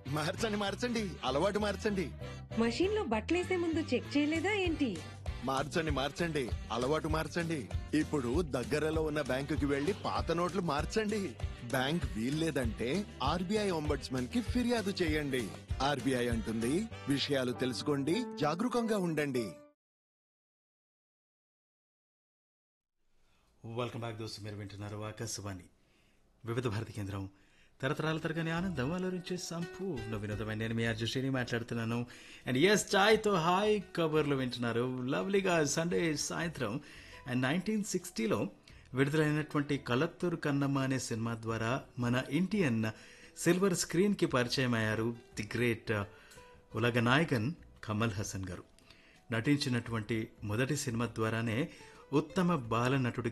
మార్చండి మార్చండి అలవాటు మార్చండి మషీన్ లో బట్టలేసే ముందు చెక్ చేయలేదా ఏంటి మార్చండి మార్చండి అలవాటు మార్చండి ఇప్పుడు దగ్గరలో ఉన్న బ్యాంకుకి వెళ్లి పాత నోట్లు మార్చండి బ్యాంక్ వీల్లేదంటే ఆర్బీఐ ఒంబడ్స్మన్ కి ఫిర్యాదు చేయండి ఆర్బీఐ అంటుంది విషయాలు తెలుసుకోండి జాగరూకంగా ఉండండి వెల్కమ్ బ్యాక్ దోస్తు మీరు వింటున్నారు ఆకాశవాణి వివిధ భారతి కేంద్రం తరతరాల తరగని ఆనందం అలరించే సంపూర్ణ వినోదమైన నేను మీ అర్జుషిని మాట్లాడుతున్నాను అండ్ ఎస్ ఛాయ్తో హాయ్ కబర్లు వింటున్నారు లవ్లీగా సండే సాయంత్రం అండ్ నైన్టీన్ సిక్స్టీలో విడుదలైనటువంటి కలత్తూరు కన్నమ్మ అనే సినిమా ద్వారా మన ఇండియన్ సిల్వర్ స్క్రీన్కి పరిచయం అయ్యారు ది గ్రేట్ ఉలగ నాయకన్ కమల్ హసన్ గారు నటించినటువంటి మొదటి సినిమా ద్వారానే ఉత్తమ బాల నటుడిగా